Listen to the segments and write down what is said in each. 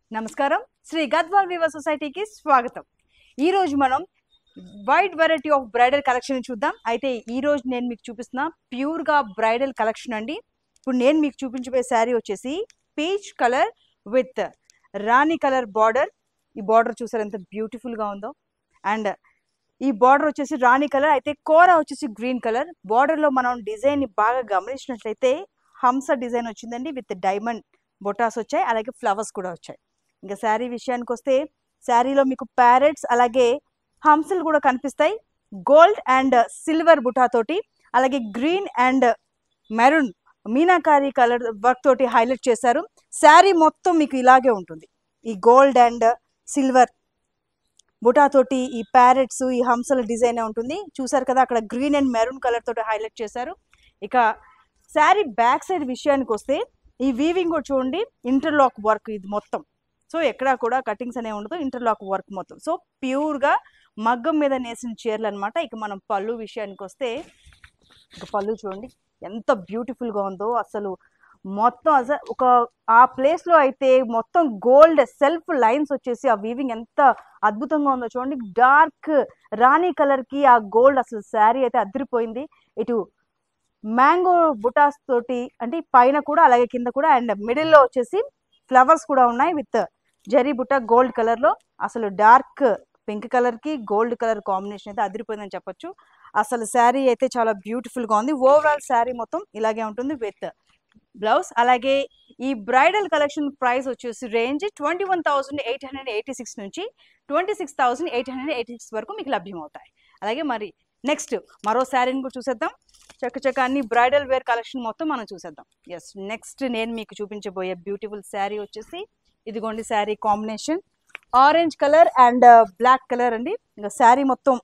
నమస్కారం శ్రీ గద్వాల్ వివా సొసైటీకి స్వాగతం ఈ రోజు మనం wide variety of bridal collection చూద్దాం అయితే ఈ రోజు నేను మీకు చూపిస్తున్న ప్యూర్గా బ్రైడల్ కలెక్షన్ అండి ఇప్పుడు నేను మీకు చూపించబోయే శారీ వచ్చేసి peach colour with rani colour border ఈ బార్డర్ చూసారు ఎంత బ్యూటిఫుల్గా ఉందో అండ్ ఈ బార్డర్ వచ్చేసి రాణి కలర్ అయితే కోర వచ్చేసి గ్రీన్ కలర్ బార్డర్లో మనం డిజైన్ని బాగా గమనించినట్లయితే హంస డిజైన్ వచ్చిందండి విత్ డైమండ్ బొటాస్ వచ్చాయి అలాగే ఫ్లవర్స్ కూడా వచ్చాయి ఇంకా శారీ విషయానికి వస్తే శారీలో మీకు ప్యారెట్స్ అలాగే హంసలు కూడా కనిపిస్తాయి గోల్డ్ అండ్ సిల్వర్ బుటాతోటి అలాగే green and maroon meenakari colour work తోటి హైలైట్ చేశారు శారీ మొత్తం మీకు ఇలాగే ఉంటుంది ఈ గోల్డ్ అండ్ సిల్వర్ బుటాతోటి ఈ ప్యారెట్స్ ఈ హంసల డిజైన్ ఉంటుంది చూసారు కదా అక్కడ గ్రీన్ అండ్ మెరూన్ కలర్ తోటి హైలైట్ చేశారు ఇక శారీ బ్యాక్ సైడ్ విషయానికి వస్తే ఈ వీవింగ్ కూడా చూడండి ఇంటర్లాక్ వర్క్ ఇది మొత్తం సో ఎక్కడా కూడా కటింగ్స్ అనేవి ఉండదు ఇంటర్లాక్ వర్క్ మొత్తం సో ప్యూర్గా మగ్గం మీద నేసిన చీరలు అనమాట ఇక మనం పళ్ళు విషయానికి వస్తే ఇక పళ్ళు చూడండి ఎంత బ్యూటిఫుల్గా ఉందో అసలు మొత్తం అసలు ఒక ఆ ప్లేస్లో అయితే మొత్తం గోల్డ్ సెల్ఫ్ లైన్స్ వచ్చేసి ఆ వీవింగ్ ఎంత అద్భుతంగా ఉందో చూడండి డార్క్ రాణి కలర్కి ఆ గోల్డ్ అసలు శారీ అయితే అదిరిపోయింది ఇటు మ్యాంగో బుటాస్ తోటి అంటే పైన కూడా అలాగే కింద కూడా అండ్ మిడిల్లో వచ్చేసి ఫ్లవర్స్ కూడా ఉన్నాయి విత్ జరీ బుట్ట గోల్డ్ కలర్లో అసలు డార్క్ పింక్ కలర్కి గోల్డ్ కలర్ కాంబినేషన్ అయితే అదిరిపోయిందని చెప్పొచ్చు అసలు శారీ అయితే చాలా బ్యూటిఫుల్గా ఉంది ఓవరాల్ శారీ మొత్తం ఇలాగే ఉంటుంది విత్ బ్లౌజ్ అలాగే ఈ బ్రైడల్ కలెక్షన్ ప్రైస్ వచ్చేసి range twenty one thousand eight hundred eighty six నుంచి twenty six thousand eight hundred eighty six వరకు మీకు లభ్యమవుతాయి అలాగే మరి నెక్స్ట్ మరో శారీని కూడా చూసేద్దాం చక్క చక్క అన్ని బ్రైడల్ వేర్ కలెక్షన్ మొత్తం మనం చూసేద్దాం ఎస్ నెక్స్ట్ నేను మీకు చూపించబోయే బ్యూటిఫుల్ శారీ వచ్చేసి ఇదిగోండి sari combination orange colour and black colour అండి ఇంకా శారీ మొత్తం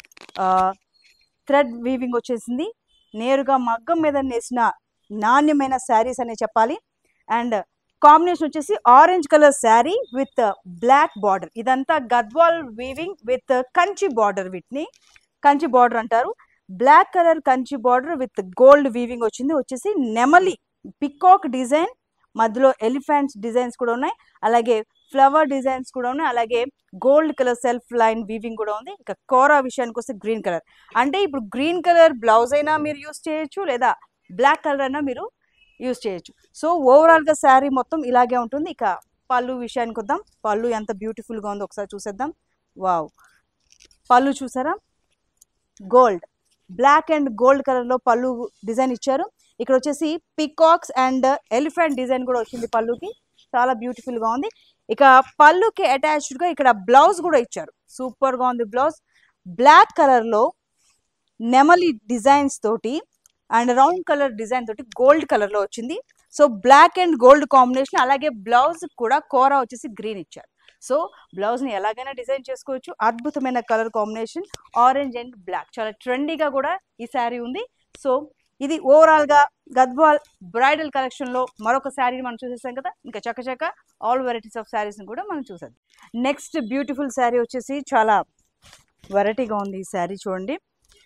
థ్రెడ్ వీవింగ్ వచ్చేసింది నేరుగా మగ్గం మీద నేసిన నాణ్యమైన శారీస్ అనే చెప్పాలి అండ్ కాంబినేషన్ వచ్చేసి orange colour sari with black border ఇదంతా Gadwal weaving with Kanchi border వీటిని కంచి బార్డర్ అంటారు black colour Kanchi border with gold weaving వచ్చింది వచ్చేసి నెమలి పికాక్ డిజైన్ మధ్యలో ఎలిఫెంట్స్ డిజైన్స్ కూడా ఉన్నాయి అలాగే ఫ్లవర్ డిజైన్స్ కూడా ఉన్నాయి అలాగే gold colour self line weaving కూడా ఉంది ఇక కోరా విషయానికి వస్తే గ్రీన్ కలర్ అంటే ఇప్పుడు గ్రీన్ కలర్ బ్లౌజ్ అయినా మీరు యూస్ చేయొచ్చు లేదా బ్లాక్ కలర్ అయినా మీరు యూస్ చేయొచ్చు సో ఓవరాల్గా శారీ మొత్తం ఇలాగే ఉంటుంది ఇక పళ్ళు విషయానికి వద్దాం పళ్ళు ఎంత బ్యూటిఫుల్గా ఉందో ఒకసారి చూసేద్దాం వావ్ పళ్ళు చూసారా గోల్డ్ బ్లాక్ అండ్ గోల్డ్ కలర్లో పళ్ళు డిజైన్ ఇచ్చారు ఇక్కడ వచ్చేసి పికాక్స్ అండ్ ఎలిఫెంట్ డిజైన్ కూడా వచ్చింది పళ్ళుకి చాలా బ్యూటిఫుల్గా ఉంది ఇక పళ్ళుకి అటాచ్డ్గా ఇక్కడ బ్లౌజ్ కూడా ఇచ్చారు సూపర్గా ఉంది బ్లౌజ్ బ్లాక్ కలర్లో నెమలి డిజైన్స్ తోటి అండ్ రౌండ్ కలర్ డిజైన్ తోటి గోల్డ్ కలర్లో వచ్చింది so black and gold combination అలాగే బ్లౌజ్ కూడా కోరా వచ్చేసి గ్రీన్ ఇచ్చారు సో బ్లౌజ్ని ఎలాగైనా డిజైన్ చేసుకోవచ్చు అద్భుతమైన colour combination orange and black చాలా ట్రెండీగా కూడా ఈ శారీ ఉంది సో ఇది ఓవరాల్గా గద్వాల్ బ్రైడల్ కలెక్షన్లో మరొక శారీని మనం చూసేసాం కదా ఇంకా చక్కచక్క ఆల్ వెరైటీస్ ఆఫ్ శారీస్ని కూడా మనం చూసేద్దాం నెక్స్ట్ బ్యూటిఫుల్ శారీ వచ్చేసి చాలా వెరైటీగా ఉంది ఈ శారీ చూడండి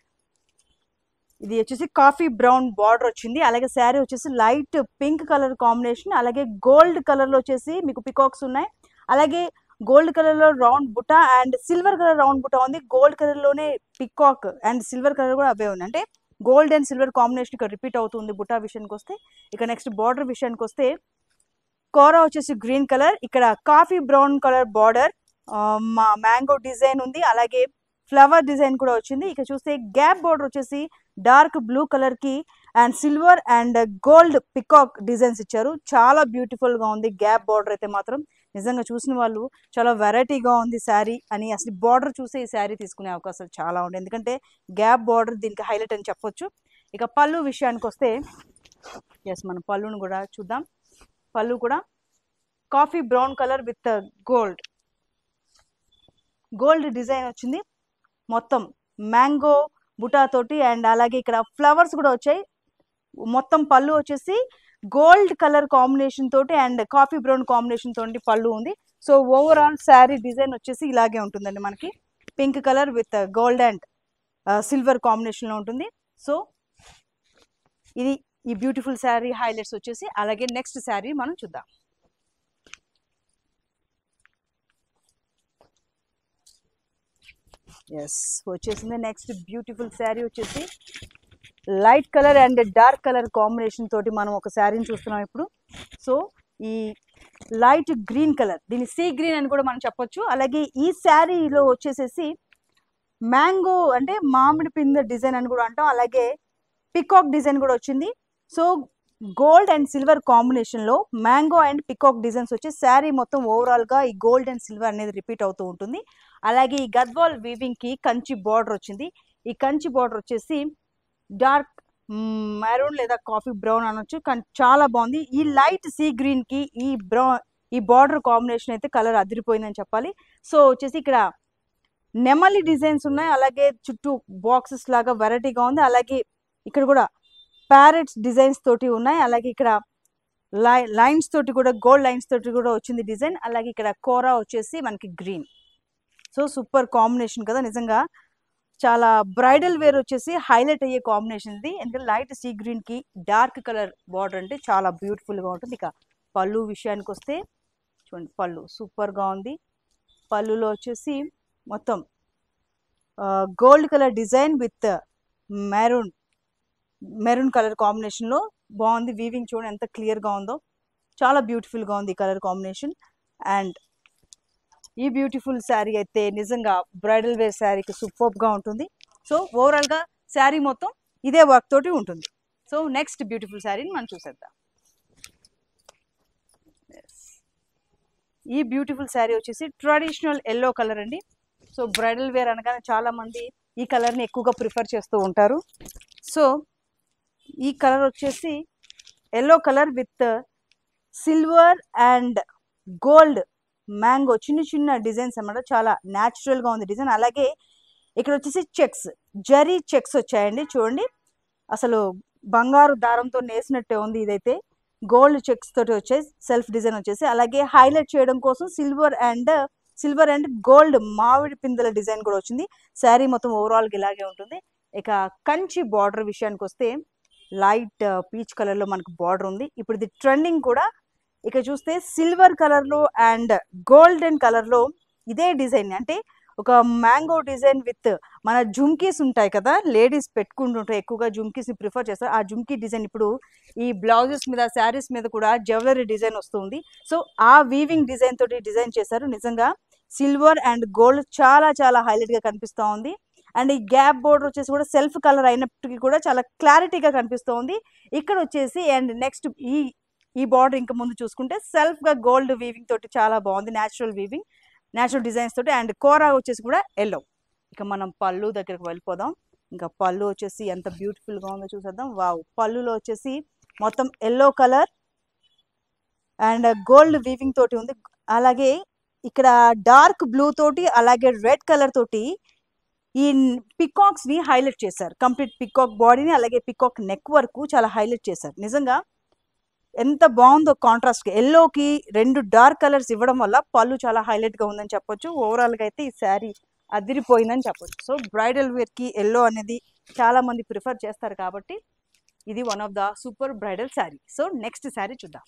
ఇది వచ్చేసి కాఫీ బ్రౌన్ బార్డర్ వచ్చింది అలాగే శారీ వచ్చేసి లైట్ పింక్ కలర్ కాంబినేషన్ అలాగే గోల్డ్ కలర్లో వచ్చేసి మీకు పికాక్స్ ఉన్నాయి అలాగే గోల్డ్ కలర్లో రౌండ్ బుట్ట అండ్ సిల్వర్ కలర్ రౌండ్ బుట్ట ఉంది గోల్డ్ కలర్లోనే పికాక్ అండ్ సిల్వర్ కలర్ కూడా అవే ఉన్నాయి అంటే గోల్డ్ అండ్ సిల్వర్ కాంబినేషన్ ఇక్కడ రిపీట్ అవుతుంది బుట్టా విషయానికి వస్తే ఇక నెక్స్ట్ బార్డర్ విషయానికి వస్తే కోరా వచ్చేసి గ్రీన్ కలర్ ఇక్కడ కాఫీ బ్రౌన్ కలర్ బార్డర్ మా మ్యాంగో డిజైన్ ఉంది అలాగే ఫ్లవర్ డిజైన్ కూడా వచ్చింది ఇక చూస్తే గ్యాప్ బార్డర్ వచ్చేసి డార్క్ బ్లూ కలర్ కి and silver and gold peacock designs ఇచ్చారు చాలా బ్యూటిఫుల్ గా ఉంది గ్యాప్ బార్డర్ అయితే మాత్రం నిజంగా చూసిన వాళ్ళు చాలా వెరైటీగా ఉంది శారీ అని అసలు బార్డర్ చూసే ఈ శారీ తీసుకునే అవకాశాలు చాలా ఉన్నాయి ఎందుకంటే గ్యాప్ బార్డర్ దీనికి హైలైట్ అని చెప్పొచ్చు ఇక పళ్ళు విషయానికి వస్తే ఎస్ మనం పళ్ళును కూడా చూద్దాం పళ్ళు కూడా coffee brown colour with gold gold design వచ్చింది మొత్తం మ్యాంగో బుటా తోటి అండ్ అలాగే ఇక్కడ ఫ్లవర్స్ కూడా వచ్చాయి మొత్తం పళ్ళు వచ్చేసి గోల్డ్ కలర్ కాంబినేషన్ తోటి అండ్ కాఫీ బ్రౌన్ కాంబినేషన్ తోటి పళ్ళు ఉంది సో ఓవరాల్ శారీ డిజైన్ వచ్చేసి ఇలాగే ఉంటుందండి మనకి pink colour with gold and silver కాంబినేషన్లో ఉంటుంది సో ఇది ఈ బ్యూటిఫుల్ శారీ హైలైట్స్ వచ్చేసి అలాగే నెక్స్ట్ శారీ మనం చూద్దాం ఎస్ వచ్చేసింది నెక్స్ట్ బ్యూటిఫుల్ శారీ వచ్చేసి light colour and dark colour combination తోటి మనం ఒక శారీని చూస్తున్నాం ఇప్పుడు సో ఈ లైట్ గ్రీన్ కలర్ దీని సీ గ్రీన్ అని కూడా మనం చెప్పొచ్చు అలాగే ఈ శారీలో వచ్చేసేసి మ్యాంగో అంటే మామిడి పింద డిజైన్ అని కూడా అంటాం అలాగే పికాక్ డిజైన్ కూడా వచ్చింది సో గోల్డ్ అండ్ సిల్వర్ కాంబినేషన్లో మ్యాంగో అండ్ పికాక్ డిజైన్స్ వచ్చి శారీ మొత్తం ఓవరాల్గా ఈ గోల్డ్ అండ్ సిల్వర్ అనేది రిపీట్ అవుతూ ఉంటుంది అలాగే ఈ గద్వాల్ వీవింగ్కి కంచి బార్డర్ వచ్చింది ఈ కంచి బార్డర్ వచ్చేసి డార్క్ మెరూన్ లేదా కాఫీ బ్రౌన్ అనొచ్చు కానీ చాలా బాగుంది ఈ లైట్ సీ గ్రీన్కి ఈ బ్రౌన్ ఈ బార్డర్ కాంబినేషన్ అయితే కలర్ అదిరిపోయిందని చెప్పాలి సో వచ్చేసి ఇక్కడ నెమలి డిజైన్స్ ఉన్నాయి అలాగే చుట్టూ బాక్సెస్ లాగా వెరైటీగా ఉంది అలాగే ఇక్కడ కూడా ప్యారెట్స్ డిజైన్స్ తోటి ఉన్నాయి అలాగే ఇక్కడ లై లైన్స్ తోటి కూడా గోల్డ్ లైన్స్ తోటి కూడా వచ్చింది డిజైన్ అలాగే ఇక్కడ కోరా వచ్చేసి మనకి గ్రీన్ సో సూపర్ కాంబినేషన్ కదా నిజంగా చాలా బ్రైడల్ వేర్ వచ్చేసి హైలైట్ అయ్యే కాంబినేషన్ ఇది ఎందుకంటే లైట్ సీ గ్రీన్ కి డార్క్ కలర్ బార్డర్ అంటే చాలా బ్యూటిఫుల్ గా ఉంటుంది ఇక పళ్ళు విషయానికి వస్తే చూడండి పళ్ళు సూపర్ గా ఉంది పళ్ళులో వచ్చేసి మొత్తం gold colour design with maroon maroon colour కాంబినేషన్లో బాగుంది వీవింగ్ చూడండి ఎంత క్లియర్గా ఉందో చాలా బ్యూటిఫుల్గా ఉంది ఈ కలర్ కాంబినేషన్ అండ్ ఈ బ్యూటిఫుల్ శారీ అయితే నిజంగా బ్రైడల్ వేర్ శారీకి సూపర్గా ఉంటుంది సో ఓవరాల్గా శారీ మొత్తం ఇదే వర్క్ తోటి ఉంటుంది సో నెక్స్ట్ బ్యూటిఫుల్ శారీని మనం చూసేద్దాం Yes. ఈ బ్యూటిఫుల్ శారీ వచ్చేసి ట్రెడిషనల్ ఎల్లో కలర్ అండి సో బ్రైడల్ వేర్ అనగానే చాలా మంది ఈ కలర్ని ఎక్కువగా ప్రిఫర్ చేస్తూ ఉంటారు సో ఈ కలర్ వచ్చేసి yellow colour with silver and gold mango చిన్న చిన్న డిజైన్స్ అన్నమాట చాలా న్యాచురల్గా ఉంది డిజైన్ అలాగే ఇక్కడ వచ్చేసి చెక్స్ జరీ చెక్స్ వచ్చాయండి చూడండి అసలు బంగారు దారంతో నేసినట్టే ఉంది ఇదైతే గోల్డ్ చెక్స్ తోటి వచ్చేసి సెల్ఫ్ డిజైన్ వచ్చేసి అలాగే హైలైట్ చేయడం కోసం silver and silver and gold మామిడి పిందెల డిజైన్ కూడా వచ్చింది శారీ మొత్తం ఓవరాల్గా ఇలాగే ఉంటుంది ఇక కంచి బార్డర్ విషయానికి వస్తే లైట్ పీచ్ కలర్లో మనకు బార్డర్ ఉంది ఇప్పుడు ఇది ట్రెండింగ్ కూడా ఇక చూస్తే సిల్వర్ కలర్లో అండ్ గోల్డెన్ కలర్లో ఇదే డిజైన్ అంటే ఒక మ్యాంగో డిజైన్ విత్ మన జుమ్కీస్ ఉంటాయి కదా లేడీస్ పెట్టుకుంటుంటారు ఎక్కువగా జుమ్కీస్ని ప్రిఫర్ చేస్తారు ఆ జుమ్కీ డిజైన్ ఇప్పుడు ఈ బ్లౌజెస్ మీద శారీస్ మీద కూడా జ్యువెలరీ డిజైన్ వస్తుంది సో ఆ వీవింగ్ డిజైన్ తోటి డిజైన్ చేశారు నిజంగా సిల్వర్ అండ్ గోల్డ్ చాలా చాలా హైలైట్గా కనిపిస్తూ ఉంది అండ్ ఈ గ్యాప్ బోర్డర్ వచ్చేసి కూడా సెల్ఫ్ కలర్ అయినప్పటికీ కూడా చాలా క్లారిటీగా కనిపిస్తోంది ఇక్కడ వచ్చేసి అండ్ నెక్స్ట్ ఈ ఈ బార్డర్ ఇంకా ముందు చూసుకుంటే సెల్ఫ్గా గోల్డ్ వీవింగ్ తోటి చాలా బాగుంది న్యాచురల్ వీవింగ్ న్యాచురల్ డిజైన్స్ తోటి అండ్ కోరా వచ్చేసి కూడా ఎల్లో ఇక మనం పళ్ళు దగ్గరకు వెళ్ళిపోదాం ఇంకా పళ్ళు వచ్చేసి ఎంత బ్యూటిఫుల్గా ఉందో చూసేద్దాం వావ్ పళ్ళులో వచ్చేసి మొత్తం yellow colour and gold weaving తోటి ఉంది అలాగే ఇక్కడ డార్క్ బ్లూ తోటి అలాగే రెడ్ కలర్ తోటి ఈ పికాక్స్ ని హైలైట్ చేశారు కంప్లీట్ పికాక్ బాడీని అలాగే పికాక్ నెక్ వరకు చాలా హైలైట్ చేశారు నిజంగా ఎంత బాగుందో కాంట్రాస్ట్ కి ఎల్లోకి రెండు డార్క్ కలర్స్ ఇవ్వడం వల్ల పళ్ళు చాలా హైలైట్ గా ఉందని చెప్పొచ్చు ఓవరాల్ గా అయితే ఈ శారీ అదిరిపోయిందని చెప్పొచ్చు సో బ్రైడల్ వేర్ కి ఎల్లో అనేది చాలా మంది ప్రిఫర్ చేస్తారు కాబట్టి ఇది one of the super bridal sari so next sari చూద్దాం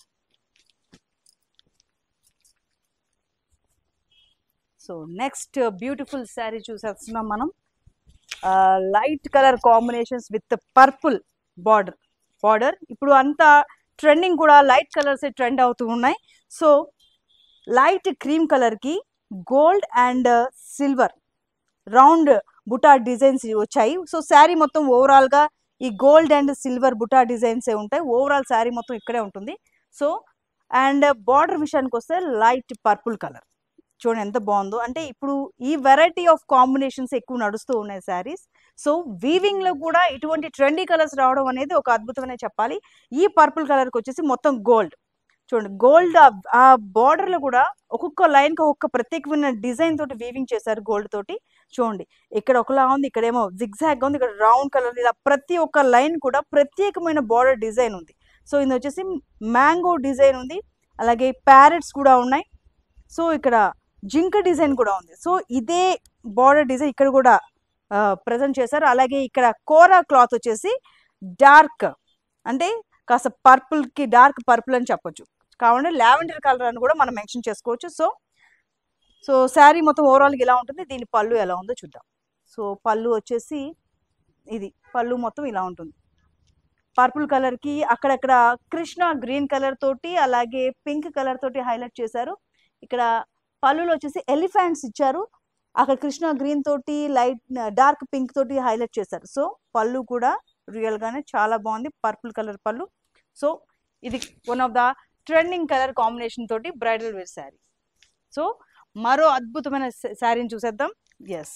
సో నెక్స్ట్ బ్యూటిఫుల్ శారీ చూసేస్తున్నాం మనం light colour combinations with purple border border ఇప్పుడు అంతా ట్రెండింగ్ కూడా లైట్ కలర్స్ ట్రెండ్ అవుతూ ఉన్నాయి సో లైట్ క్రీమ్ కలర్కి గోల్డ్ అండ్ సిల్వర్ రౌండ్ బుటా డిజైన్స్ వచ్చాయి సో శారీ మొత్తం ఓవరాల్గా ఈ గోల్డ్ అండ్ సిల్వర్ బుటా డిజైన్స్ ఏ ఉంటాయి ఓవరాల్ శారీ మొత్తం ఇక్కడే ఉంటుంది సో అండ్ బార్డర్ విషయానికి వస్తే లైట్ పర్పుల్ కలర్ చూడండి ఎంత బాగుందో అంటే ఇప్పుడు ఈ వెరైటీ ఆఫ్ కాంబినేషన్స్ ఎక్కువ నడుస్తూ ఉన్నాయి శారీస్ సో వీవింగ్ లో కూడా ఇటువంటి ట్రెండీ కలర్స్ రావడం అనేది ఒక అద్భుతమనే చెప్పాలి ఈ పర్పుల్ కలర్కి వచ్చేసి మొత్తం గోల్డ్ చూడండి గోల్డ్ ఆ బార్డర్ లో కూడా ఒక్కొక్క లైన్ కి ఒక్కొక్క ప్రత్యేకమైన డిజైన్ తోటి వీవింగ్ చేశారు గోల్డ్ తోటి చూడండి ఇక్కడ ఒకలా ఉంది ఇక్కడేమో జిగ్జాగ్ ఉంది ఇక్కడ రౌండ్ కలర్ ఇలా ప్రతి ఒక్క లైన్ కూడా ప్రత్యేకమైన బార్డర్ డిజైన్ ఉంది సో ఇది వచ్చేసి మ్యాంగో డిజైన్ ఉంది అలాగే ప్యారెట్స్ కూడా ఉన్నాయి సో ఇక్కడ జింక డిజైన్ కూడా ఉంది సో ఇదే బార్డర్ డిజైన్ ఇక్కడ కూడా ప్రజెంట్ చేశారు అలాగే ఇక్కడ కోరా క్లాత్ వచ్చేసి డార్క్ అంటే కాస్త పర్పుల్కి డార్క్ పర్పుల్ అని చెప్పొచ్చు కావాలంటే లావెండర్ కలర్ అని కూడా మనం మెన్షన్ చేసుకోవచ్చు సో సో శారీ మొత్తం ఓవరాల్గా ఇలా ఉంటుంది దీని పళ్ళు ఎలా ఉందో చూద్దాం సో పళ్ళు వచ్చేసి ఇది పళ్ళు మొత్తం ఇలా ఉంటుంది పర్పుల్ కలర్కి అక్కడక్కడ కృష్ణ గ్రీన్ కలర్ తోటి అలాగే పింక్ కలర్ తోటి హైలైట్ చేశారు ఇక్కడ పళ్ళులో వచ్చేసి ఎలిఫెంట్స్ ఇచ్చారు అక్కడ కృష్ణ గ్రీన్ తోటి లైట్ డార్క్ పింక్ తోటి హైలైట్ చేశారు సో పళ్ళు కూడా రియల్ గానే చాలా బాగుంది పర్పుల్ కలర్ పళ్ళు సో ఇది one of the trending colour combination తోటి బ్రైడల్ వేర్ శారీ సో మరో అద్భుతమైన శారీని చూసేద్దాం ఎస్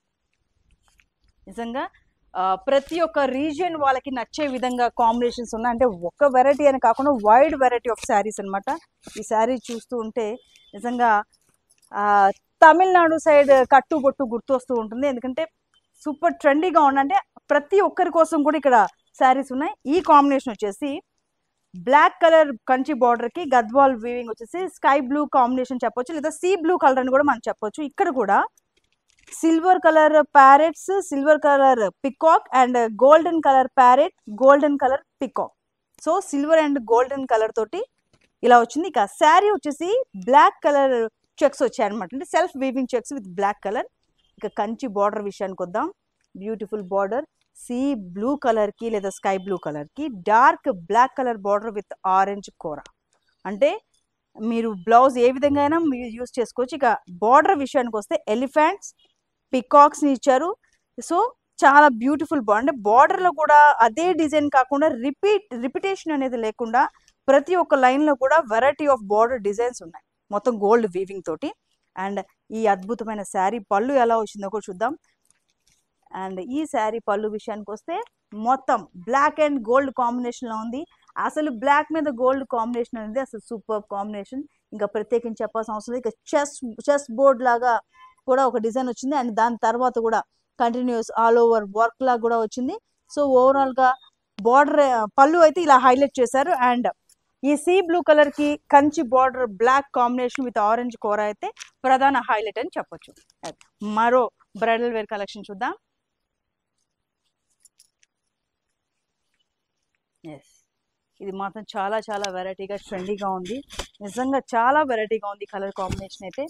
నిజంగా ఆ, ప్రతి ఒక్క రీజియన్ వాళ్ళకి నచ్చే విధంగా కాంబినేషన్స్ ఉన్నాయి అంటే ఒక వెరైటీ అని కాకుండా వైడ్ వెరైటీ ఆఫ్ శారీస్ అన్నమాట ఈ శారీ చూస్తూ ఉంటే నిజంగా ఆ, తమిళనాడు సైడ్ కట్టు బొట్టు గుర్తు వస్తూ ఉంటుంది ఎందుకంటే సూపర్ ట్రెండీగా ఉందంటే ప్రతి ఒక్కరి కోసం కూడా ఇక్కడ శారీస్ ఉన్నాయి ఈ కాంబినేషన్ వచ్చేసి బ్లాక్ కలర్ కంచి border కి గద్వాల్ వీవింగ్ వచ్చేసి స్కై బ్లూ కాంబినేషన్ చెప్పొచ్చు లేదా సీ బ్లూ కలర్ అని కూడా మనం చెప్పొచ్చు ఇక్కడ కూడా silver colour parrots silver colour peacock and golden colour parrot golden colour peacock so silver and golden colour తోటి ఇలా వచ్చింది ఇక శారీ వచ్చేసి బ్లాక్ కలర్ చెక్స్ వచ్చాయి అనమాట అంటే self weaving checks with black colour ఇక కంచి బార్డర్ విషయానికి వద్దాం beautiful border sea blue colour కి లేదా స్కై బ్లూ కలర్ కి dark black colour border with orange కూర అంటే మీరు బ్లౌజ్ ఏ విధంగా అయినా మీరు యూస్ చేసుకోవచ్చు ఇక బార్డర్ విషయానికి వస్తే ఎలిఫెంట్స్ పికాక్స్ని ఇచ్చారు సో చాలా బ్యూటిఫుల్ బా అంటే బార్డర్లో కూడా అదే డిజైన్ కాకుండా రిపీట్ రిపిటేషన్ అనేది లేకుండా ప్రతి ఒక్క లైన్లో కూడా వెరైటీ ఆఫ్ బార్డర్ డిజైన్స్ ఉన్నాయి మొత్తం గోల్డ్ వీవింగ్ తోటి అండ్ ఈ అద్భుతమైన శారీ పళ్ళు ఎలా వచ్చిందో కూడా చూద్దాం అండ్ ఈ శారీ పళ్ళు విషయానికి వస్తే మొత్తం బ్లాక్ అండ్ గోల్డ్ కాంబినేషన్లో ఉంది అసలు బ్లాక్ మీద గోల్డ్ కాంబినేషన్ అనేది అసలు సూపర్ కాంబినేషన్ ఇంకా ప్రత్యేకించి చెప్పాల్సిన అవసరం లేదు ఇక చెస్ చెస్ బోర్డ్ లాగా కూడా ఒక డిజైన్ వచ్చింది అండ్ దాని తర్వాత కూడా కంటిన్యూస్ ఆల్ ఓవర్ వర్క్ లాగా కూడా వచ్చింది సో ఓవరాల్గా బార్డర్ పళ్ళు అయితే ఇలా హైలైట్ చేశారు అండ్ ఈ సీ బ్లూ కలర్ కి Kanchi border black combination with orange కూర అయితే ప్రధాన హైలైట్ అని చెప్పొచ్చు మరో బ్రైడల్ వేర్ కలెక్షన్ చూద్దాం ఎస్ ఇది మాత్రం చాలా చాలా వెరైటీగా ట్రెండీగా ఉంది నిజంగా చాలా వెరైటీగా ఉంది కలర్ కాంబినేషన్ అయితే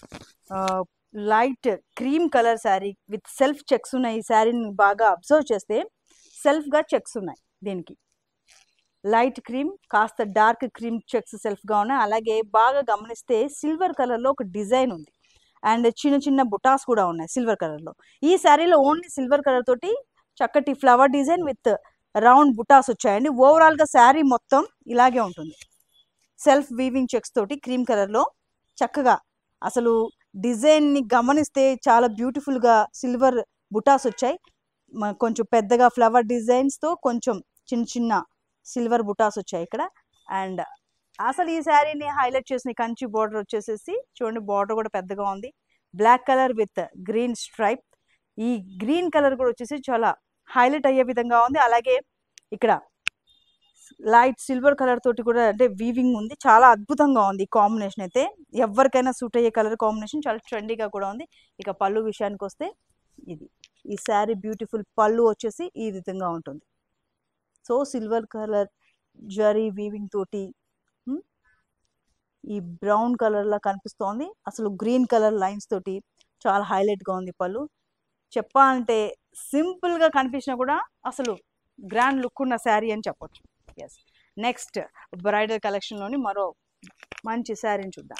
light cream colour sari with self checks ఉన్నాయి ఈ శారీని బాగా అబ్జర్వ్ చేస్తే సెల్ఫ్గా చెక్స్ ఉన్నాయి దీనికి లైట్ క్రీమ్ కాస్త డార్క్ క్రీమ్ చెక్స్ సెల్ఫ్గా ఉన్నాయి అలాగే బాగా గమనిస్తే సిల్వర్ కలర్లో ఒక డిజైన్ ఉంది అండ్ చిన్న చిన్న బుటాస్ కూడా ఉన్నాయి సిల్వర్ కలర్లో ఈ శారీలో ఓన్లీ సిల్వర్ కలర్ తోటి చక్కటి ఫ్లవర్ డిజైన్ విత్ రౌండ్ బుటాస్ వచ్చాయండి ఓవరాల్గా శారీ మొత్తం ఇలాగే ఉంటుంది సెల్ఫ్ వీవింగ్ చెక్స్ తోటి క్రీమ్ కలర్లో చక్కగా అసలు డిజైన్ని గమనిస్తే చాలా బ్యూటిఫుల్గా సిల్వర్ బుటాస్ వచ్చాయి మ- కొంచెం పెద్దగా ఫ్లవర్ డిజైన్స్తో కొంచెం చిన్న చిన్న సిల్వర్ బుటాస్ వచ్చాయి ఇక్కడ అండ్ అసలు ఈ శారీని హైలైట్ చేసిన ఈ కంచి బార్డర్ వచ్చేసేసి చూడండి బార్డర్ కూడా పెద్దగా ఉంది black colour with green stripe ఈ గ్రీన్ కలర్ కూడా వచ్చేసి చాలా హైలైట్ అయ్యే విధంగా ఉంది అలాగే ఇక్కడ లైట్ సిల్వర్ కలర్ తోటి కూడా అంటే వీవింగ్ ఉంది చాలా అద్భుతంగా ఉంది ఈ కాంబినేషన్ అయితే ఎవరికైనా సూట్ అయ్యే కలర్ కాంబినేషన్ చాలా ట్రెండీగా కూడా ఉంది ఇక పళ్ళు విషయానికి వస్తే ఇది ఈ శారీ బ్యూటిఫుల్ పళ్ళు వచ్చేసి ఈ విధంగా ఉంటుంది so silver colour zari weaving తోటి ఉమ్, ఈ బ్రౌన్ కలర్ లా కనిపిస్తోంది అసలు గ్రీన్ కలర్ లైన్స్ తోటి చాలా హైలైట్ గా ఉంది పళ్ళు చెప్పాలంటే సింపుల్ గా కనిపించినా కూడా అసలు గ్రాండ్ లుక్ ఉన్న శారీ అని చెప్పొచ్చు ఎస్ నెక్స్ట్ బ్రైడల్ కలెక్షన్ లోని మరో మంచి శారీని చూద్దాం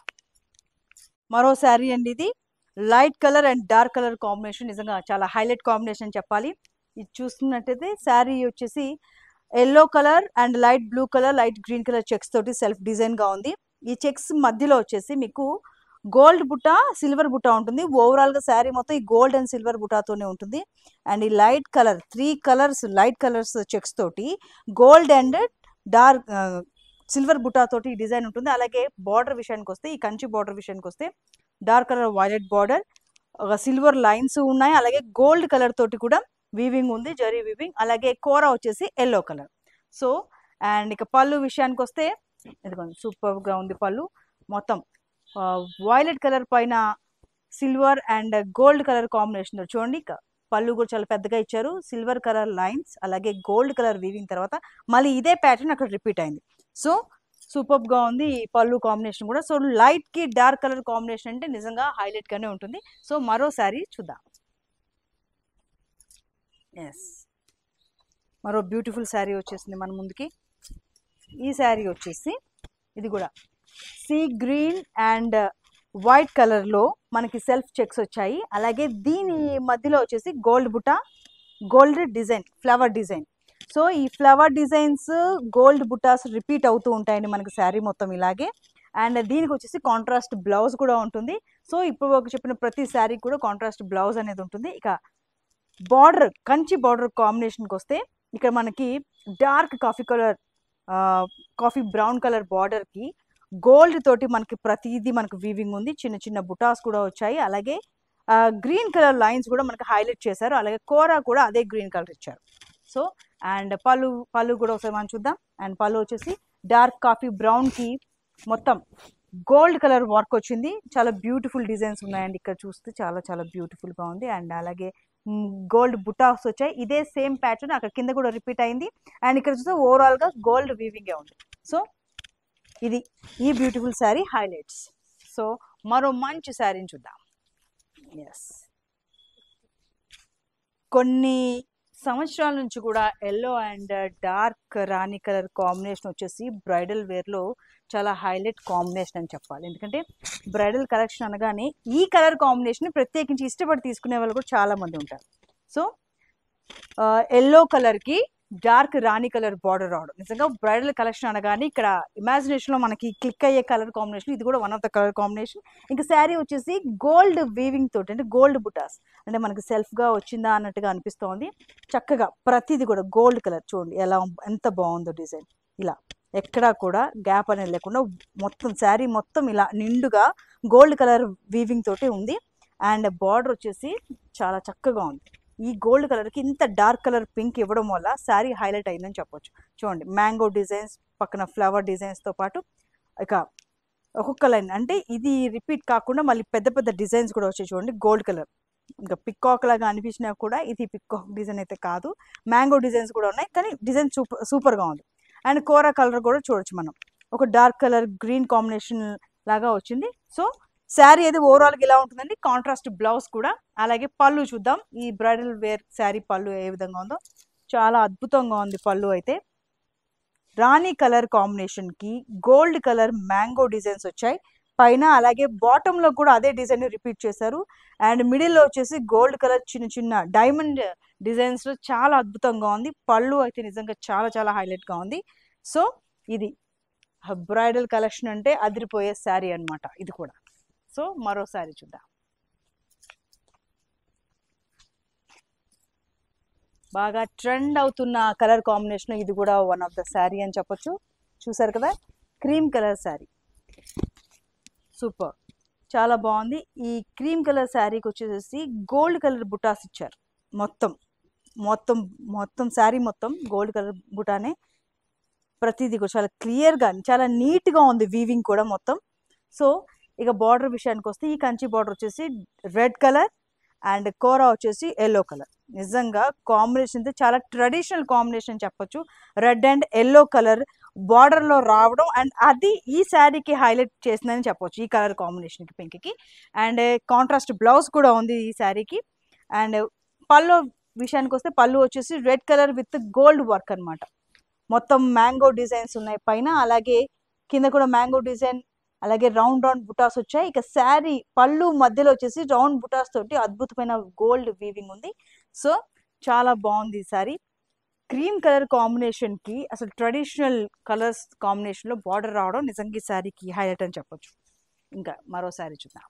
మరో శారీ అండి ఇది light colour and dark colour combination నిజంగా చాలా హైలైట్ కాంబినేషన్ చెప్పాలి ఇది చూస్తున్నట్టయితే శారీ వచ్చేసి yellow colour and light blue colour light green colour checks తోటి సెల్ఫ్ డిజైన్ గా ఉంది ఈ చెక్స్ మధ్యలో వచ్చేసి మీకు గోల్డ్ బుట్ట సిల్వర్ బుట్ట ఉంటుంది ఓవరాల్ గా శారీ మొత్తం ఈ గోల్డ్ అండ్ సిల్వర్ బుటాతోనే ఉంటుంది అండ్ ఈ light colour three colours light colours checks తోటి గోల్డ్ అండ్ డార్క్ సిల్వర్ బుటా తోటి ఈ డిజైన్ ఉంటుంది అలాగే బార్డర్ విషయానికి వస్తే ఈ కంచి బార్డర్ విషయానికి వస్తే డార్క్ కలర్ వైలెట్ బార్డర్ ఒక సిల్వర్ లైన్స్ ఉన్నాయి అలాగే గోల్డ్ కలర్ తోటి కూడా వీవింగ్ ఉంది జరీ వీవింగ్ అలాగే కూర వచ్చేసి ఎల్లో కలర్ సో అండ్ ఇక పళ్ళు విషయానికి వస్తే ఇదిగోండి సూపర్గా ఉంది పళ్ళు మొత్తం వైలెట్ కలర్ పైన silver and gold colour combination చూడండి ఇక పళ్ళు కూడా చాలా పెద్దగా ఇచ్చారు సిల్వర్ కలర్ లైన్స్ అలాగే గోల్డ్ కలర్ వీవింగ్ తర్వాత మళ్ళీ ఇదే ప్యాటర్న్ అక్కడ రిపీట్ అయింది సో సూపర్ గా ఉంది ఈ పళ్ళు కాంబినేషన్ కూడా సో లైట్ కి డార్క్ కలర్ కాంబినేషన్ అంటే నిజంగా హైలైట్ గానే ఉంటుంది సో మరో శారీ చూద్దాం ఎస్ మరో బ్యూటిఫుల్ శారీ వచ్చేసింది మన ముందుకి ఈ శారీ వచ్చేసి ఇది కూడా సీ గ్రీన్ అండ్ వైట్ కలర్లో మనకి సెల్ఫ్ చెక్స్ వచ్చాయి అలాగే దీని మధ్యలో వచ్చేసి గోల్డ్ బుట్ట gold design flower design so ఈ ఫ్లవర్ డిజైన్స్ గోల్డ్ బుట్టాస్ రిపీట్ అవుతూ ఉంటాయండి మనకి శారీ మొత్తం ఇలాగే అండ్ దీనికి వచ్చేసి కాంట్రాస్ట్ బ్లౌజ్ కూడా ఉంటుంది సో ఇప్పుడు ఒక చెప్పిన ప్రతి శారీ కూడా కాంట్రాస్ట్ బ్లౌజ్ అనేది ఉంటుంది ఇక బార్డర్ కంచి బార్డర్ కాంబినేషన్కి వస్తే ఇక్కడ మనకి dark coffee colour coffee brown colour బార్డర్కి గోల్డ్ తోటి మనకి ప్రతిదీ మనకి వీవింగ్ ఉంది చిన్న చిన్న బుటాస్ కూడా వచ్చాయి అలాగే గ్రీన్ కలర్ లైన్స్ కూడా మనకి హైలైట్ చేశారు అలాగే కోరా కూడా అదే గ్రీన్ కలర్ ఇచ్చారు సో అండ్ పళ్ళు పళ్ళు కూడా ఒకసారి మనం చూద్దాం అండ్ పళ్ళు వచ్చేసి డార్క్ కాఫీ బ్రౌన్కి మొత్తం గోల్డ్ కలర్ వర్క్ వచ్చింది చాలా బ్యూటిఫుల్ డిజైన్స్ ఉన్నాయండి ఇక్కడ చూస్తే చాలా చాలా బ్యూటిఫుల్గా ఉంది అండ్ అలాగే గోల్డ్ బుటాస్ వచ్చాయి ఇదే సేమ్ ప్యాటర్న్ అక్కడ కింద కూడా రిపీట్ అయింది అండ్ ఇక్కడ చూస్తే ఓవరాల్గా గోల్డ్ వీవింగే ఉంది సో ఇది ఈ బ్యూటిఫుల్ శారీ హైలైట్స్ సో మరో మంచి శారీని చూద్దాం ఎస్ కొన్ని సంవత్సరాల నుంచి కూడా ఎల్లో అండ్ డార్క్ రాణి కలర్ కాంబినేషన్ వచ్చేసి బ్రైడల్ వేర్లో చాలా హైలైట్ కాంబినేషన్ అని చెప్పాలి ఎందుకంటే బ్రైడల్ కలెక్షన్ అనగానే ఈ కలర్ కాంబినేషన్ ప్రత్యేకించి ఇష్టపడి తీసుకునే వాళ్ళు కూడా చాలా మంది ఉంటారు సో ఎల్లో కలర్కి డార్క్ రాణి కలర్ బార్డర్ రావడం నిజంగా బ్రైడల్ కలెక్షన్ అనగానే ఇక్కడ ఇమాజినేషన్లో మనకి క్లిక్ అయ్యే కలర్ కాంబినేషన్ ఇది కూడా one of the colour combination ఇంకా శారీ వచ్చేసి గోల్డ్ వీవింగ్ తోటి అంటే గోల్డ్ బుటాస్ అంటే మనకి సెల్ఫ్గా వచ్చిందా అన్నట్టుగా అనిపిస్తోంది చక్కగా ప్రతిది కూడా గోల్డ్ కలర్ చూడండి ఎలా ఎంత బాగుందో డిజైన్ ఇలా ఎక్కడా కూడా గ్యాప్ అనేది లేకుండా మొత్తం శారీ మొత్తం ఇలా నిండుగా గోల్డ్ కలర్ వీవింగ్ తోటి ఉంది అండ్ బార్డర్ వచ్చేసి చాలా చక్కగా ఉంది ఈ గోల్డ్ కలర్కి ఇంత డార్క్ కలర్ పింక్ ఇవ్వడం వల్ల శారీ హైలైట్ అయిందని చెప్పొచ్చు చూడండి మ్యాంగో డిజైన్స్ పక్కన ఫ్లవర్ డిజైన్స్తో పాటు ఇక ఒక్కొక్క లైన్ అంటే ఇది రిపీట్ కాకుండా మళ్ళీ పెద్ద పెద్ద డిజైన్స్ కూడా వచ్చాయి చూడండి గోల్డ్ కలర్ ఇంకా పికాక్ లాగా అనిపించినా కూడా ఇది పికాక్ డిజైన్ అయితే కాదు మ్యాంగో డిజైన్స్ కూడా ఉన్నాయి కానీ డిజైన్ సూపర్ సూపర్గా ఉంది అండ్ కోరా కలర్ కూడా చూడొచ్చు మనం ఒక డార్క్ కలర్ గ్రీన్ కాంబినేషన్ లాగా వచ్చింది సో శారీ అయితే ఓవరాల్గా ఇలా ఉంటుందండి కాంట్రాస్ట్ బ్లౌజ్ కూడా అలాగే పళ్ళు చూద్దాం ఈ బ్రైడల్ వేర్ శారీ పళ్ళు ఏ విధంగా ఉందో చాలా అద్భుతంగా ఉంది పళ్ళు అయితే రాణి కలర్ కాంబినేషన్కి గోల్డ్ కలర్ మ్యాంగో డిజైన్స్ వచ్చాయి పైన అలాగే బాటంలో కూడా అదే డిజైన్ రిపీట్ చేశారు అండ్ మిడిల్లో వచ్చేసి గోల్డ్ కలర్ చిన్న చిన్న డైమండ్ డిజైన్స్ చాలా అద్భుతంగా ఉంది పళ్ళు అయితే నిజంగా చాలా చాలా హైలైట్గా ఉంది సో ఇది బ్రైడల్ కలెక్షన్ అంటే అదిరిపోయే శారీ అన్నమాట ఇది కూడా సో మరో శారీ చూద్దాం బాగా ట్రెండ్ అవుతున్న కలర్ కాంబినేషన్ ఇది కూడా వన్ ఆఫ్ ద శారీ అని చెప్పొచ్చు చూసారు కదా క్రీమ్ కలర్ శారీ సూపర్ చాలా బాగుంది ఈ క్రీమ్ కలర్ శారీకి వచ్చేసి గోల్డ్ కలర్ బుటాస్ ఇచ్చారు మొత్తం మొత్తం మొత్తం శారీ మొత్తం గోల్డ్ కలర్ బుటానే ప్రతిదీ కూడా చాలా క్లియర్గా చాలా నీట్గా ఉంది వీవింగ్ కూడా మొత్తం సో ఇక బార్డర్ విషయానికి వస్తే ఈ కంచి బార్డర్ వచ్చేసి రెడ్ కలర్ అండ్ కోరా వచ్చేసి ఎల్లో కలర్ నిజంగా కాంబినేషన్ అయితే చాలా ట్రెడిషనల్ కాంబినేషన్ చెప్పొచ్చు రెడ్ అండ్ ఎల్లో కలర్ బార్డర్లో రావడం అండ్ అది ఈ శారీకి హైలైట్ చేసిందని చెప్పొచ్చు ఈ కలర్ కాంబినేషన్కి పింక్కి అండ్ కాంట్రాస్ట్ బ్లౌజ్ కూడా ఉంది ఈ శారీకి అండ్ పళ్ళు విషయానికి వస్తే పళ్ళు వచ్చేసి red colour with gold work అన్నమాట మొత్తం మ్యాంగో డిజైన్స్ ఉన్నాయి పైన అలాగే కింద కూడా మ్యాంగో డిజైన్ అలాగే రౌండ్ రౌండ్ బుటాస్ వచ్చాయి ఇక శారీ పళ్ళు మధ్యలో వచ్చేసి రౌండ్ బుటాస్ తోటి అద్భుతమైన గోల్డ్ వీవింగ్ ఉంది సో చాలా బాగుంది ఈ శారీ క్రీమ్ కలర్ కాంబినేషన్ కి అసలు ట్రెడిషనల్ కలర్స్ కాంబినేషన్ లో బార్డర్ రావడం నిజంగా ఈ శారీకి హైలైట్ అని చెప్పొచ్చు ఇంకా మరో శారీ చూద్దాం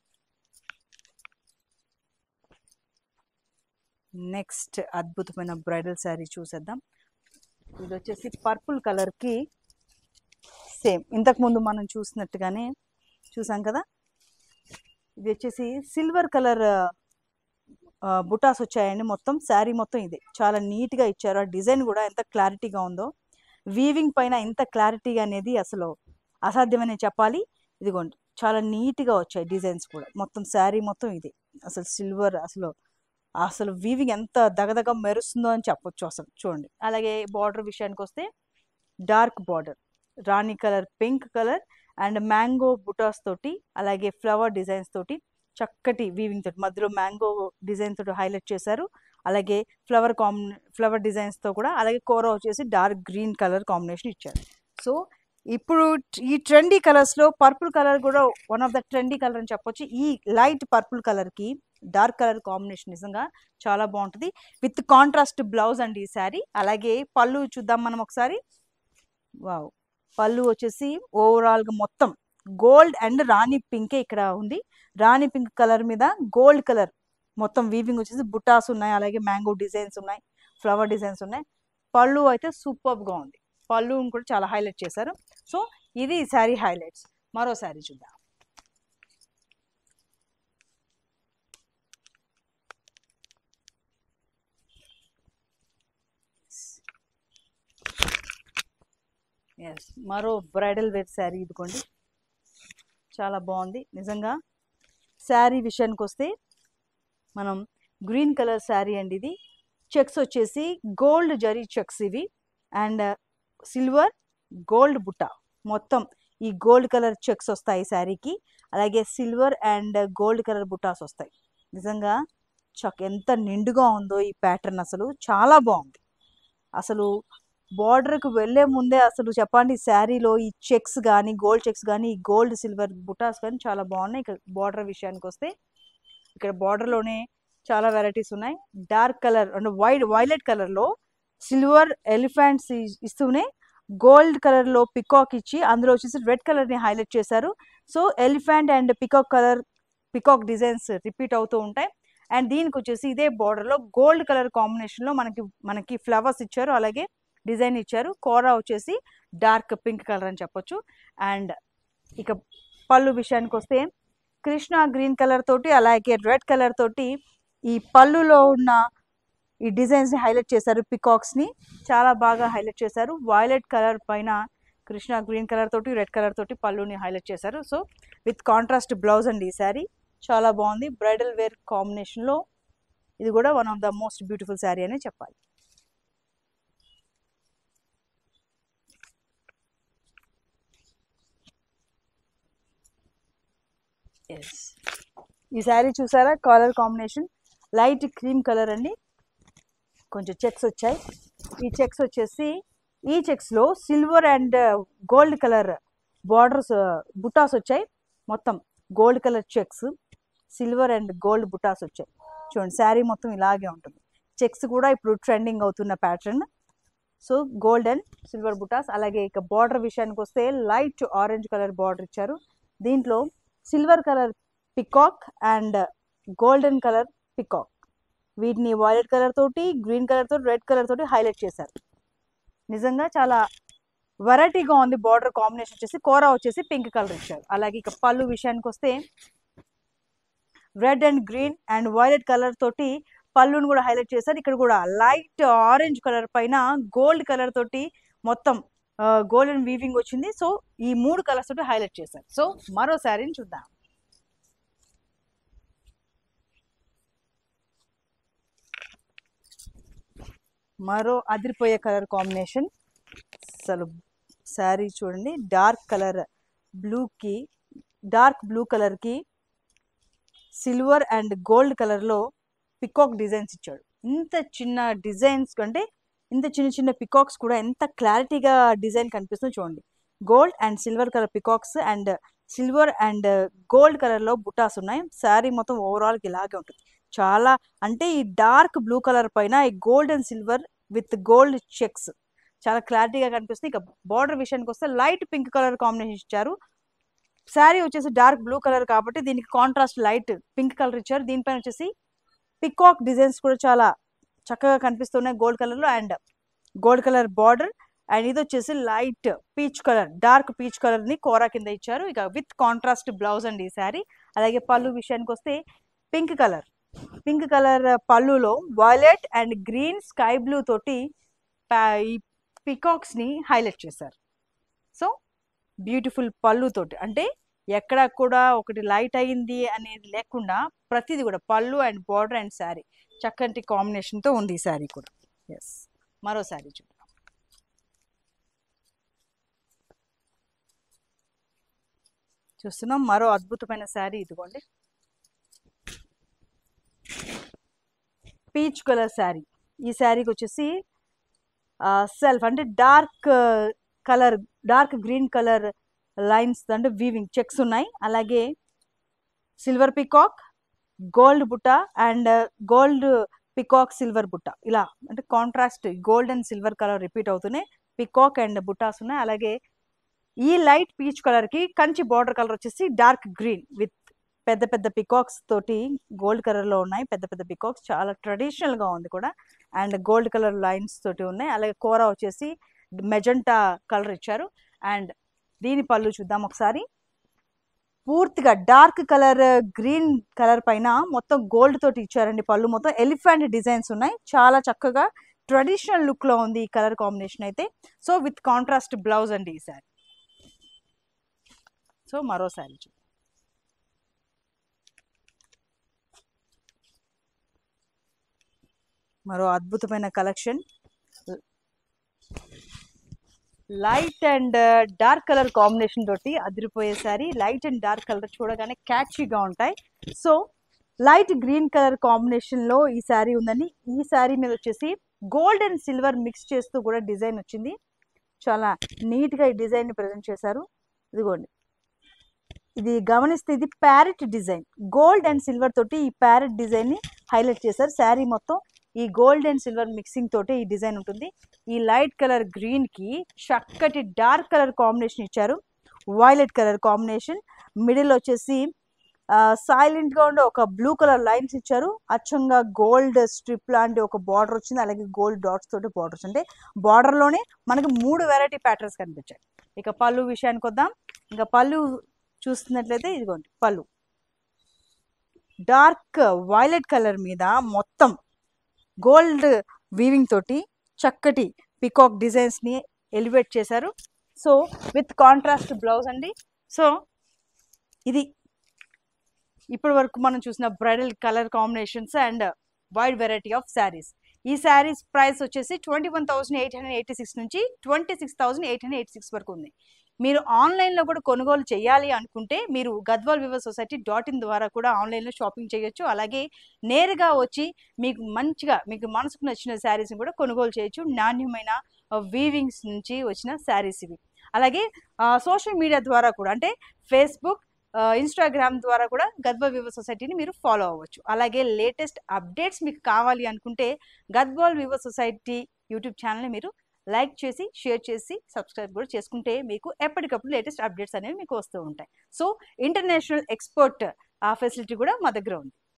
నెక్స్ట్ అద్భుతమైన బ్రైడల్ శారీ చూసేద్దాం ఇది వచ్చేసి పర్పుల్ కలర్ కి సేమ్ ఇంతకు ముందు మనం చూసినట్టుగానే చూసాం కదా ఇది వచ్చేసి సిల్వర్ కలర్ బుటాస్ వచ్చాయండి మొత్తం శారీ మొత్తం ఇది చాలా నీట్గా ఇచ్చారు ఆ డిజైన్ కూడా ఎంత క్లారిటీగా ఉందో వీవింగ్ పైన ఇంత క్లారిటీ అనేది అసలు అసాధ్యమని చెప్పాలి ఇదిగోండి చాలా నీట్గా వచ్చాయి డిజైన్స్ కూడా మొత్తం శారీ మొత్తం ఇది అసలు సిల్వర్ అసలు అసలు వీవింగ్ ఎంత దగదగ మెరుస్తుందో అని చెప్పొచ్చు అసలు చూడండి అలాగే బార్డర్ విషయానికి వస్తే డార్క్ బార్డర్ రాణి colour pink colour and mango బుటాస్ తోటి అలాగే ఫ్లవర్ డిజైన్స్ తోటి చక్కటి వీవింగ్ తోటి మధ్యలో మ్యాంగో డిజైన్ తోటి హైలైట్ చేశారు అలాగే ఫ్లవర్ కాంబి ఫ్లవర్ డిజైన్స్తో కూడా అలాగే కోర వచ్చేసి డార్క్ గ్రీన్ కలర్ కాంబినేషన్ ఇచ్చారు సో ఇప్పుడు ఈ ట్రెండీ కలర్స్లో పర్పుల్ కలర్ కూడా one of the trendy colour అని చెప్పొచ్చు ఈ లైట్ పర్పుల్ కలర్కి డార్క్ కలర్ కాంబినేషన్ నిజంగా చాలా బాగుంటుంది విత్ కాంట్రాస్ట్ బ్లౌజ్ అండి ఈ శారీ అలాగే పళ్ళు చూద్దాం మనం ఒకసారి వావ్ పళ్ళు వచ్చేసి ఓవరాల్గా మొత్తం గోల్డ్ అండ్ రాణి పింకే ఇక్కడ ఉంది రాణి పింక్ కలర్ మీద గోల్డ్ కలర్ మొత్తం వీవింగ్ వచ్చేసి బుటాస్ ఉన్నాయి అలాగే మ్యాంగో డిజైన్స్ ఉన్నాయి ఫ్లవర్ డిజైన్స్ ఉన్నాయి పళ్ళు అయితే సూపర్గా ఉంది పళ్ళు కూడా చాలా హైలైట్ చేశారు సో ఇది ఈ శారీ హైలైట్స్ మరో శారీ చూద్దాం ఎస్ మరో బ్రైడల్ వేర్ శారీ ఇదిగోండి చాలా బాగుంది నిజంగా శారీ విషయానికి వస్తే మనం గ్రీన్ కలర్ శారీ అండి ఇది చెక్స్ వచ్చేసి గోల్డ్ జరీ చెక్స్ ఇవి అండ్ సిల్వర్ గోల్డ్ బుట్ట మొత్తం ఈ గోల్డ్ కలర్ చెక్స్ వస్తాయి శారీకి అలాగే సిల్వర్ అండ్ గోల్డ్ కలర్ బుట్టాస్ వస్తాయి నిజంగా చక్ ఎంత నిండుగా ఉందో ఈ ప్యాటర్న్ అసలు చాలా బాగుంది అసలు బార్డర్కి వెళ్ళే ముందే అసలు చెప్పండి శారీలో ఈ చెక్స్ కానీ గోల్డ్ చెక్స్ కానీ ఈ గోల్డ్ సిల్వర్ బుటాస్ కానీ చాలా బాగున్నాయి ఇక్కడ బార్డర్ విషయానికి వస్తే ఇక్కడ బార్డర్లోనే చాలా వెరైటీస్ ఉన్నాయి డార్క్ కలర్ అంటే వైట్ వైలెట్ కలర్లో సిల్వర్ ఎలిఫెంట్స్ ఇస్తూనే గోల్డ్ కలర్లో పికాక్ ఇచ్చి అందులో వచ్చేసి రెడ్ కలర్ని హైలైట్ చేశారు so elephant and peacock colour peacock designs repeat అవుతూ ఉంటాయి అండ్ దీనికి వచ్చేసి ఇదే బార్డర్లో గోల్డ్ కలర్ కాంబినేషన్లో మనకి మనకి ఫ్లవర్స్ ఇచ్చారు అలాగే డిజైన్ ఇచ్చారు కోరా వచ్చేసి డార్క్ పింక్ కలర్ అని చెప్పొచ్చు అండ్ ఇక పళ్ళు విషయానికి వస్తే కృష్ణ గ్రీన్ కలర్ తోటి అలాగే రెడ్ కలర్ తోటి ఈ పళ్ళులో ఉన్న ఈ డిజైన్స్ని హైలైట్ చేశారు పికాక్స్ని చాలా బాగా హైలైట్ చేశారు వైలెట్ కలర్ పైన కృష్ణ గ్రీన్ కలర్ తోటి రెడ్ కలర్ తోటి పళ్ళుని హైలైట్ చేశారు సో విత్ కాంట్రాస్ట్ బ్లౌజ్ అండి ఈ శారీ చాలా బాగుంది బ్రైడల్ వేర్ కాంబినేషన్లో ఇది కూడా one of the most beautiful sari అనే చెప్పాలి ఎస్ ఈ శారీ చూసారా colour combination light cream colour అండి కొంచెం చెక్స్ వచ్చాయి ఈ చెక్స్ వచ్చేసి ఈ చెక్స్లో silver and gold colour borders బుటాస్ వచ్చాయి మొత్తం gold colour checks silver and gold బుటాస్ వచ్చాయి చూడండి శారీ మొత్తం ఇలాగే ఉంటుంది చెక్స్ కూడా ఇప్పుడు ట్రెండింగ్ అవుతున్న pattern so gold and silver బుటాస్ అలాగే ఇక బార్డర్ విషయానికి వస్తే లైట్ ఆరెంజ్ కలర్ బార్డర్ ఇచ్చారు దీంట్లో silver colour peacock and golden colour peacock వీటిని వైలెట్ కలర్ తోటి గ్రీన్ కలర్ తోటి రెడ్ కలర్ తోటి హైలైట్ చేశారు నిజంగా చాలా వెరైటీగా ఉంది బార్డర్ కాంబినేషన్ వచ్చేసి కోరా వచ్చేసి పింక్ కలర్ ఇచ్చారు అలాగే ఇక పళ్ళు విషయానికి వస్తే red and green and violet colour తోటి పళ్ళును కూడా హైలైట్ చేశారు ఇక్కడ కూడా లైట్ ఆరెంజ్ కలర్ పైన గోల్డ్ కలర్ తోటి మొత్తం గోల్డెన్ వీవింగ్ వచ్చింది సో ఈ మూడు కలర్స్ తోటి హైలైట్ చేశారు సో మరో శారీని చూద్దాం మరో అదిరిపోయే కలర్ కాంబినేషన్ అసలు శారీ చూడండి డార్క్ కలర్ బ్లూకి డార్క్ బ్లూ కలర్కి సిల్వర్ అండ్ గోల్డ్ కలర్లో పికాక్ డిజైన్స్ ఇచ్చాడు ఇంత చిన్న డిజైన్స్ అంటే ఇంత చిన్న చిన్న పికాక్స్ కూడా ఎంత క్లారిటీగా డిజైన్ కనిపిస్తుందో చూడండి gold and silver colour peacocks and silver and gold కలర్లో బుటాస్ ఉన్నాయి శారీ మొత్తం ఓవరాల్కి ఇలాగే ఉంటుంది చాలా అంటే ఈ డార్క్ బ్లూ కలర్ పైన ఈ gold and silver with gold checks చాలా క్లారిటీగా కనిపిస్తుంది ఇక బార్డర్ విషయానికి వస్తే లైట్ పింక్ కలర్ కాంబినేషన్ ఇచ్చారు శారీ వచ్చేసి డార్క్ బ్లూ కలర్ కాబట్టి దీనికి కాంట్రాస్ట్ లైట్ పింక్ కలర్ ఇచ్చారు దీనిపైన వచ్చేసి పికాక్ డిజైన్స్ కూడా చాలా చక్కగా కనిపిస్తున్నాయి గోల్డ్ కలర్లో and gold colour border and ఇది వచ్చేసి light peach colour dark peach కలర్ని కోరా కింద ఇచ్చారు ఇక విత్ కాంట్రాస్ట్ బ్లౌజ్ అండి ఈ శారీ అలాగే పళ్ళు విషయానికి వస్తే పింక్ కలర్ పింక్ కలర్ పళ్ళులో violet and green sky blue తోటి పా- ఈ పికాక్స్ని హైలైట్ చేశారు సో బ్యూటిఫుల్ పళ్ళు తోటి అంటే ఎక్కడ కూడా ఒకటి లైట్ అయింది అనేది లేకుండా ప్రతిదీ కూడా పళ్ళు అండ్ బార్డర్ అండ్ శారీ చక్కటి కాంబినేషన్తో ఉంది ఈ శారీ కూడా ఎస్ మరో శారీ చూద్దాం చూస్తున్నాం మరో అద్భుతమైన శారీ ఇదిగోండి పీచ్ కలర్ శారీ ఈ శారీకి వచ్చేసి సెల్ఫ్ అంటే dark colour dark green colour lines అంటే వీవింగ్ చెక్స్ ఉన్నాయి అలాగే సిల్వర్ పికాక్ గోల్డ్ బుట్ట అండ్ గోల్డ్ పికాక్ సిల్వర్ బుట్ట ఇలా అంటే contrast gold and silver colour repeat అవుతున్నాయి పికాక్ అండ్ బుట్టాస్ ఉన్నాయి అలాగే ఈ లైట్ పీచ్ కలర్కి కంచి బార్డర్ కలర్ వచ్చేసి డార్క్ గ్రీన్ విత్ పెద్ద పెద్ద పికాక్స్ తోటి గోల్డ్ కలర్లో ఉన్నాయి పెద్ద పెద్ద పికాక్స్ చాలా ట్రెడిషనల్గా ఉంది కూడా అండ్ గోల్డ్ కలర్ లైన్స్ తోటి ఉన్నాయి అలాగే కూర వచ్చేసి మెజెంటా కలర్ ఇచ్చారు అండ్ దీని పళ్ళు చూద్దాం ఒకసారి పూర్తిగా డార్క్ కలర్ గ్రీన్ కలర్ పైన మొత్తం గోల్డ్ తోటి ఇచ్చారండి పళ్ళు మొత్తం ఎలిఫెంట్ డిజైన్స్ ఉన్నాయి చాలా చక్కగా ట్రెడిషనల్ లుక్ లో ఉంది ఈ కలర్ కాంబినేషన్ అయితే సో విత్ కాంట్రాస్ట్ బ్లౌజ్ అండి ఈ శారీ సో మరో శారీ చూద్దాం మరో అద్భుతమైన collection light and dark colour combination తోటి అదిరిపోయే sari light and dark colour చూడగానే క్యాచీగా ఉంటాయి so light green colour combination లో ఈ శారీ ఉందండి ఈ శారీ మీద వచ్చేసి గోల్డ్ అండ్ సిల్వర్ మిక్స్ చేస్తూ కూడా డిజైన్ వచ్చింది చాలా నీట్ గా ఈ డిజైన్ ని ప్రజెంట్ చేశారు ఇదిగోండి ఇది గమనిస్తే ఇది parrot design gold and silver తోటి ఈ ప్యారెట్ డిజైన్ ని హైలైట్ చేశారు శారీ మొత్తం ఈ గోల్డ్ అండ్ సిల్వర్ మిక్సింగ్ తోటి ఈ డిజైన్ ఉంటుంది ఈ లైట్ కలర్ గ్రీన్ కి చక్కటి డార్క్ కలర్ కాంబినేషన్ ఇచ్చారు వైలెట్ కలర్ కాంబినేషన్ మిడిల్ వచ్చేసి సైలెంట్ గా ఉండే ఒక బ్లూ కలర్ లైన్స్ ఇచ్చారు అచ్చంగా గోల్డ్ స్ట్రిప్ లాంటి ఒక బార్డర్ వచ్చింది అలాగే గోల్డ్ డాట్స్ తోటి బార్డర్ వచ్చింది బార్డర్ లోనే మనకి మూడు వెరైటీ ప్యాటర్న్స్ కనిపించాయి ఇక పళ్ళు విషయానికి వద్దాం ఇంకా పళ్ళు చూస్తున్నట్లయితే ఇదిగోండి పళ్ళు డార్క్ వైలెట్ కలర్ మీద మొత్తం గోల్డ్ వీవింగ్ తోటి చక్కటి పికాక్ డిజైన్స్ ని ఎలివేట్ చేశారు సో విత్ కాంట్రాస్ట్ బ్లౌజ్ అండి సో ఇది ఇప్పటి వరకు మనం చూసిన bridal colour combinations and wide variety of saris ఈ శారీస్ ప్రైస్ వచ్చేసి twenty one thousand eight hundred eighty six నుంచి twenty six thousand eight hundred eighty six వరకు ఉంది మీరు ఆన్లైన్లో కూడా కొనుగోలు చేయాలి అనుకుంటే మీరు Gadwal weaver society dot in ద్వారా కూడా ఆన్లైన్లో షాపింగ్ చేయొచ్చు అలాగే నేరుగా వచ్చి మీకు మంచిగా మీకు మనసుకు నచ్చిన శారీస్ని కూడా కొనుగోలు చేయొచ్చు నాణ్యమైన వీవింగ్స్ నుంచి వచ్చిన శారీస్ ఇవి అలాగే సోషల్ మీడియా ద్వారా కూడా అంటే ఫేస్బుక్ ఇన్స్టాగ్రామ్ ద్వారా కూడా గద్వాల్ వివో సొసైటీని మీరు ఫాలో అవ్వచ్చు అలాగే లేటెస్ట్ అప్డేట్స్ మీకు కావాలి అనుకుంటే గద్వాల్ వివో సొసైటీ యూట్యూబ్ ఛానల్ని మీరు లైక్ చేసి షేర్ చేసి సబ్స్క్రైబ్ కూడా చేసుకుంటే మీకు ఎప్పటికప్పుడు లేటెస్ట్ అప్డేట్స్ అనేవి మీకు వస్తూ ఉంటాయి సో ఇంటర్నేషనల్ ఎక్స్పోర్ట్ ఆ ఫెసిలిటీ కూడా మా దగ్గర ఉంది